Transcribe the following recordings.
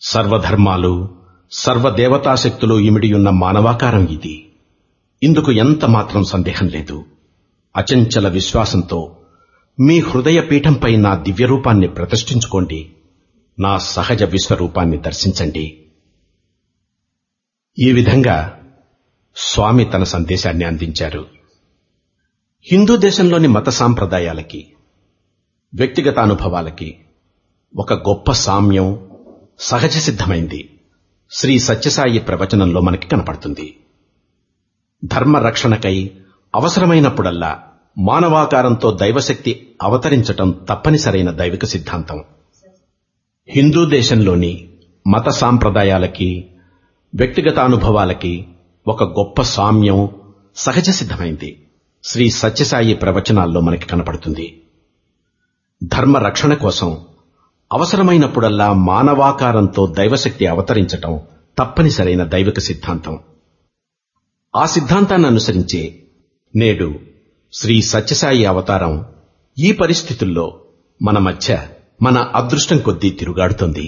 సర్వధర్మాలు సర్వదేవతాశక్తులు ఇమిడియున్న మానవాకారం ఇది ఇందుకు ఎంత మాత్రం సందేహం లేదు అచంచల విశ్వాసంతో మీ హృదయ పీఠంపై నా దివ్యరూపాన్ని ప్రతిష్ఠించుకోండి నా సహజ విశ్వరూపాన్ని దర్శించండి ఈ విధంగా స్వామి తన సందేశాన్ని అందించారు హిందూ దేశంలోని మత సాంప్రదాయాలకి వ్యక్తిగత అనుభవాలకి ఒక గొప్ప సామ్యం సహజ సిద్ధమైంది శ్రీ సత్యసాయి ప్రవచనంలో మనకి కనపడుతుంది ధర్మ రక్షణకై అవసరమైనప్పుడల్లా మానవాకారంతో దైవశక్తి అవతరించటం తప్పనిసరైన దైవిక సిద్ధాంతం హిందూ దేశంలోని మత సాంప్రదాయాలకి వ్యక్తిగత అనుభవాలకి ఒక గొప్ప సామ్యం సహజ సిద్ధమైంది శ్రీ సత్యసాయి ప్రవచనాల్లో మనకి కనపడుతుంది ధర్మ రక్షణ కోసం అవసరమైనప్పుడల్లా మానవాకారంతో దైవశక్తి అవతరించటం తప్పనిసరైన దైవిక సిద్ధాంతం ఆ సిద్ధాంతాన్ని అనుసరించే నేడు శ్రీ సత్యసాయి అవతారం ఈ పరిస్థితుల్లో మన మధ్య మన అదృష్టం కొద్దీ తిరుగాడుతోంది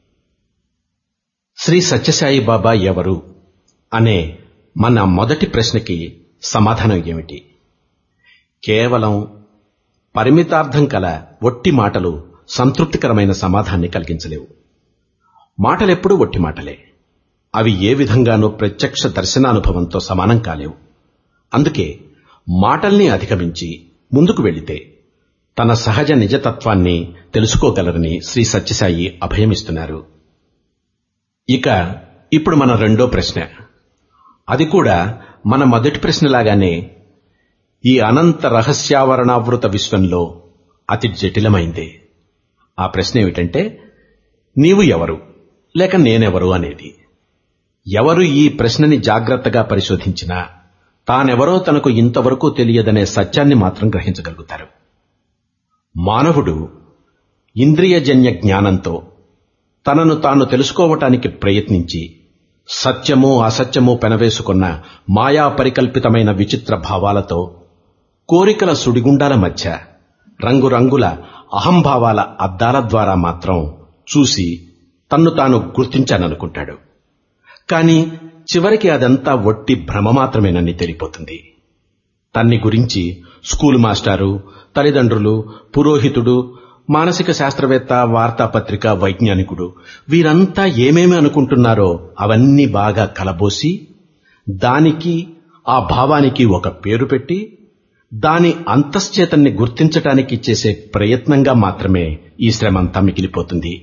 శ్రీ సత్యసాయి బాబా ఎవరు అనే మన మొదటి ప్రశ్నకి సమాధానం ఏమిటి కేవలం పరిమితార్థం కల ఒట్టి మాటలు సంతృప్తికరమైన సమాధాన్ని కలిగించలేవు మాటలెప్పుడూ ఒట్టి మాటలే అవి ఏ విధంగానూ ప్రత్యక్ష దర్శనానుభవంతో సమానం కాలేవు అందుకే మాటల్ని అధిగమించి ముందుకు వెళితే తన సహజ నిజతత్వాన్ని తెలుసుకోగలరని శ్రీ సత్యసాయి అభయమిస్తున్నారు ఇక ఇప్పుడు మన రెండో ప్రశ్న అది కూడా మన మొదటి ప్రశ్నలాగానే ఈ అనంత రహస్యావరణావృత విశ్వంలో అతి జటిలమైందే ఆ ప్రశ్న ఏమిటంటే నీవు ఎవరు లేక నేనెవరు అనేది ఎవరు ఈ ప్రశ్నని జాగ్రత్తగా పరిశోధించినా తానెవరో తనకు ఇంతవరకు తెలియదనే సత్యాన్ని మాత్రం గ్రహించగలుగుతారు మానవుడు ఇంద్రియజన్య జ్ఞానంతో తనను తాను తెలుసుకోవటానికి ప్రయత్నించి సత్యము అసత్యము పెనవేసుకున్న మాయా పరికల్పితమైన విచిత్ర భావాలతో కోరికల సుడిగుండాల మధ్య రంగురంగుల అహంభావాల అద్దాల ద్వారా మాత్రం చూసి తన్ను తాను గుర్తించాననుకుంటాడు కాని చివరికి అదంతా ఒట్టి భ్రమ మాత్రమేనని తెలిపోతుంది తన్ని గురించి స్కూల్ మాస్టారు తల్లిదండ్రులు పురోహితుడు మానసిక శాస్త్రవేత్త వార్తాపత్రిక వైజ్ఞానికుడు వీరంతా ఏమేమి అనుకుంటున్నారో అవన్నీ బాగా కలబోసి దానికి ఆ భావానికి ఒక పేరు పెట్టి దాని అంతశ్చేతన్ని గుర్తించటానికి చేసే ప్రయత్నంగా మాత్రమే ఈ శ్రమంతా మిగిలిపోతుంది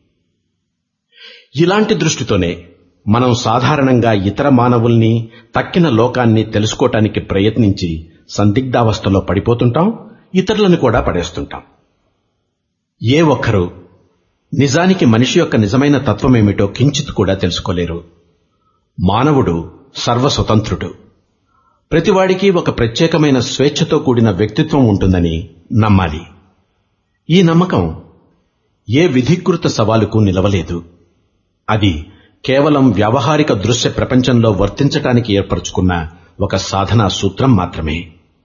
ఇలాంటి దృష్టితోనే మనం సాధారణంగా ఇతర మానవుల్ని తక్కిన లోకాన్ని తెలుసుకోవటానికి ప్రయత్నించి సందిగ్ధావస్థలో పడిపోతుంటాం ఇతరులను కూడా పడేస్తుంటాం ఏ ఒక్కరూ నిజానికి మనిషి యొక్క నిజమైన తత్వమేమిటో కించిత్ కూడా తెలుసుకోలేరు మానవుడు సర్వస్వతంత్రుడు ప్రతివాడికి ఒక ప్రత్యేకమైన స్వేచ్ఛతో కూడిన వ్యక్తిత్వం ఉంటుందని నమ్మాలి ఈ నమ్మకం ఏ విధికృత సవాలుకు నిలవలేదు అది కేవలం వ్యావహారిక దృశ్య ప్రపంచంలో వర్తించటానికి ఏర్పరచుకున్న ఒక సాధనా సూత్రం మాత్రమే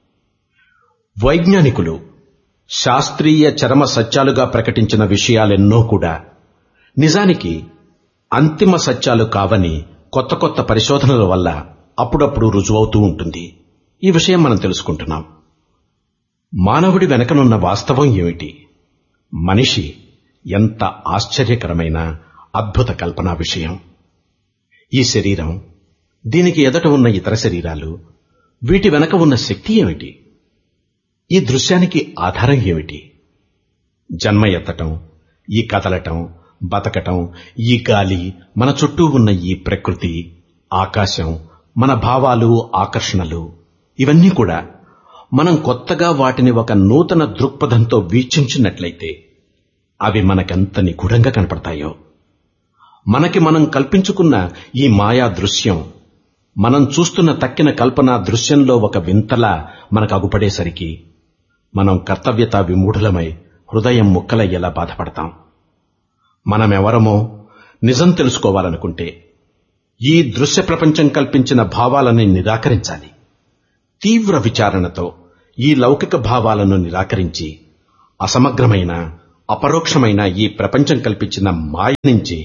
వైజ్ఞానికులు శాస్త్రీయ చరమ సత్యాలుగా ప్రకటించిన విషయాలెన్నో కూడా నిజానికి అంతిమ సత్యాలు కావని కొత్త కొత్త పరిశోధనల వల్ల అప్పుడప్పుడు రుజువవుతూ ఉంటుంది ఈ విషయం మనం తెలుసుకుంటున్నాం మానవుడి వెనకనున్న వాస్తవం ఏమిటి మనిషి ఎంత ఆశ్చర్యకరమైన అద్భుత కల్పనా విషయం ఈ శరీరం దీనికి ఎదట ఉన్న ఇతర శరీరాలు వీటి వెనక ఉన్న శక్తి ఏమిటి ఈ దృశ్యానికి ఆధారం ఏమిటి జన్మ ఎత్తటం ఈ కదలటం బతకటం ఈ గాలి మన చుట్టూ ఉన్న ఈ ప్రకృతి ఆకాశం మన భావాలు ఆకర్షణలు ఇవన్నీ కూడా మనం కొత్తగా వాటిని ఒక నూతన దృక్పథంతో వీక్షించినట్లయితే అవి మనకెంత నిగూఢంగా కనపడతాయో మనకి మనం కల్పించుకున్న ఈ మాయా దృశ్యం మనం చూస్తున్న తక్కిన కల్పన దృశ్యంలో ఒక వింతలా మనకు అగుపడేసరికి మనం కర్తవ్యత విమూఢులమై హృదయం ముక్కలయ్యేలా బాధపడతాం మనమెవరమో నిజం తెలుసుకోవాలనుకుంటే ఈ దృశ్య ప్రపంచం కల్పించిన భావాలని నిరాకరించాలి తీవ్ర విచారణతో ఈ లౌకిక భావాలను నిరాకరించి అసమగ్రమైన అపరోక్షమైన ఈ ప్రపంచం కల్పించిన మాయ నుంచి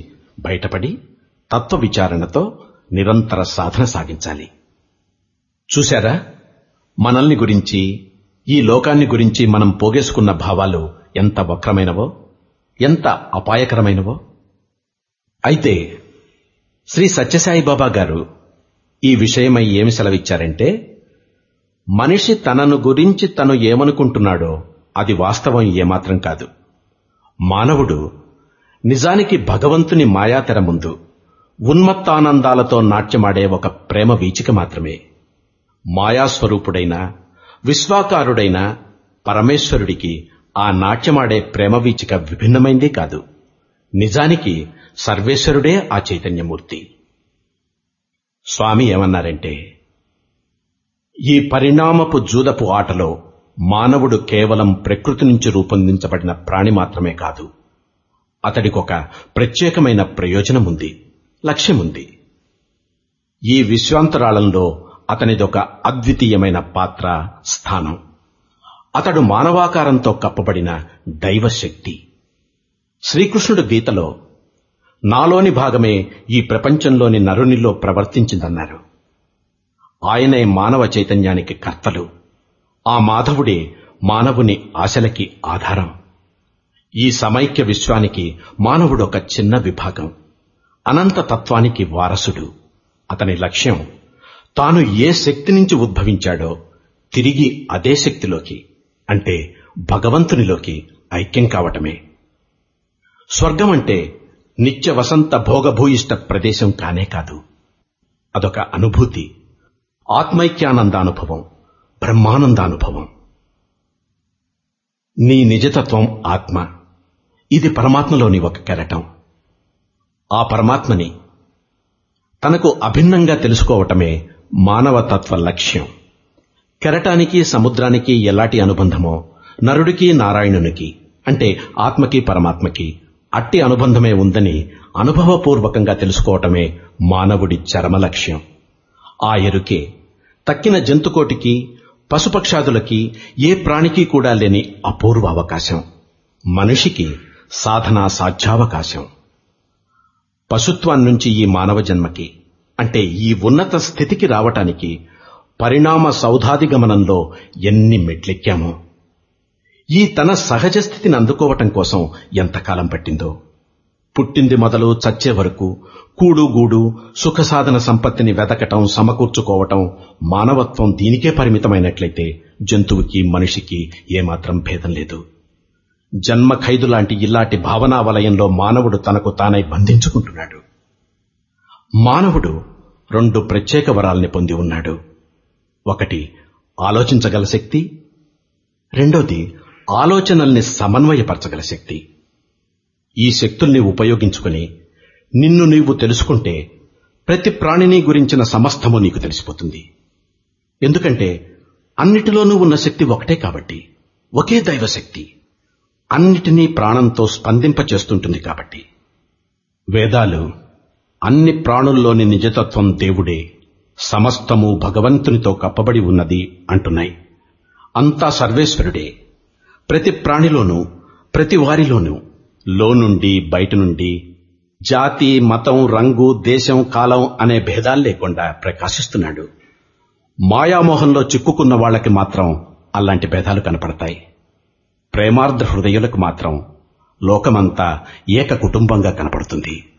బయటపడి తత్వ విచారణతో నిరంతర సాధన సాగించాలి చూశారా మనల్ని గురించి ఈ లోకాన్ని గురించి మనం పోగేసుకున్న భావాలు ఎంత వక్రమైనవో ఎంత అపాయకరమైనవో అయితే శ్రీ సత్యసాయి బాబా గారు ఈ విషయమై ఏమి సెలవిచ్చారంటే మనిషి తనను గురించి తను ఏమనుకుంటున్నాడో అది వాస్తవం ఏమాత్రం కాదు మానవుడు నిజానికి భగవంతుని మాయాతెర ముందు ఉన్మత్తానందాలతో నాట్యమాడే ఒక ప్రేమ వీచిక మాత్రమే మాయాస్వరూపుడైన విశ్వాకారుడైన పరమేశ్వరుడికి ఆ నాట్యమాడే ప్రేమ వీచిక విభిన్నమైందే కాదు నిజానికి సర్వేశ్వరుడే ఆ చైతన్యమూర్తి స్వామి ఏమన్నారంటే ఈ పరిణామపు జూదపు ఆటలో మానవుడు కేవలం ప్రకృతి నుంచి రూపొందించబడిన ప్రాణి మాత్రమే కాదు అతడికొక ప్రత్యేకమైన ప్రయోజనముంది లక్ష్యముంది ఈ విశ్వాంతరాళంలో అతనిదొక అద్వితీయమైన పాత్ర స్థానం అతడు మానవాకారంతో కప్పబడిన దైవశక్తి శ్రీకృష్ణుడు గీతలో నాలోని భాగమే ఈ ప్రపంచంలోని నరునిలో ప్రవర్తించిందన్నారు ఆయనే మానవ చైతన్యానికి కర్తలు ఆ మాధవుడే మానవుని ఆశలకి ఆధారం ఈ సమైక్య విశ్వానికి మానవుడు ఒక చిన్న విభాగం అనంత తత్వానికి వారసుడు అతని లక్ష్యం తాను ఏ శక్తి నుంచి ఉద్భవించాడో తిరిగి అదే శక్తిలోకి అంటే భగవంతునిలోకి ఐక్యం కావటమే స్వర్గం అంటే నిత్య వసంత భోగభూయిష్ట ప్రదేశం కానే కాదు అదొక అనుభూతి ఆత్మైక్యానందానుభవం బ్రహ్మానందానుభవం నీ నిజతత్వం ఆత్మ ఇది పరమాత్మలోని ఒక కెరటం ఆ పరమాత్మని తనకు అభిన్నంగా తెలుసుకోవటమే మానవ తత్వ లక్ష్యం కెరటానికి సముద్రానికి ఎలాంటి అనుబంధమో నరుడికి నారాయణునికి అంటే ఆత్మకి పరమాత్మకి అట్టి అనుబంధమే ఉందని అనుభవపూర్వకంగా తెలుసుకోవటమే మానవుడి చరమ లక్ష్యం ఆ ఎరుకే తక్కిన జంతుకోటికి పశుపక్షాదులకి ఏ ప్రాణికి కూడా లేని అపూర్వ అవకాశం మనిషికి సాధనా సాధ్యావకాశం పశుత్వం నుంచి ఈ మానవ జన్మకి అంటే ఈ ఉన్నత స్థితికి రావటానికి పరిణామ సౌధాదిగమనంలో ఎన్ని మెట్లెక్కామో ఈ తన సహజ స్థితిని అందుకోవటం కోసం ఎంతకాలం పట్టిందో పుట్టింది మొదలు చచ్చే వరకు కూడు గూడు సుఖ సాధన సంపత్తిని వెతకటం సమకూర్చుకోవటం మానవత్వం దీనికే పరిమితమైనట్లయితే జంతువుకి మనిషికి ఏమాత్రం భేదం లేదు జన్మ ఖైదు లాంటి ఇలాంటి భావనా వలయంలో మానవుడు తనకు తానై బంధించుకుంటున్నాడు మానవుడు రెండు ప్రత్యేక వరాల్ని పొంది ఉన్నాడు ఒకటి ఆలోచించగల శక్తి రెండోది ఆలోచనల్ని సమన్వయపరచగల శక్తి ఈ శక్తుల్ని ఉపయోగించుకుని నిన్ను నీవు తెలుసుకుంటే ప్రతి ప్రాణిని గురించిన సమస్తము నీకు తెలిసిపోతుంది ఎందుకంటే అన్నిటిలోనూ ఉన్న శక్తి ఒకటే కాబట్టి ఒకే దైవశక్తి అన్నిటినీ ప్రాణంతో స్పందింపచేస్తుంటుంది కాబట్టి వేదాలు అన్ని ప్రాణుల్లోని నిజతత్వం దేవుడే సమస్తము భగవంతునితో కప్పబడి ఉన్నది అంటున్నాయి అంతా సర్వేశ్వరుడే ప్రతి ప్రాణిలోనూ ప్రతి వారిలోనూ లోనుండి బయట నుండి జాతి మతం రంగు దేశం కాలం అనే భేదాలు లేకుండా ప్రకాశిస్తున్నాడు మాయామోహంలో చిక్కుకున్న వాళ్ళకి మాత్రం అలాంటి భేదాలు కనపడతాయి ప్రేమార్ధ హృదయులకు మాత్రం లోకమంతా ఏక కుటుంబంగా కనపడుతుంది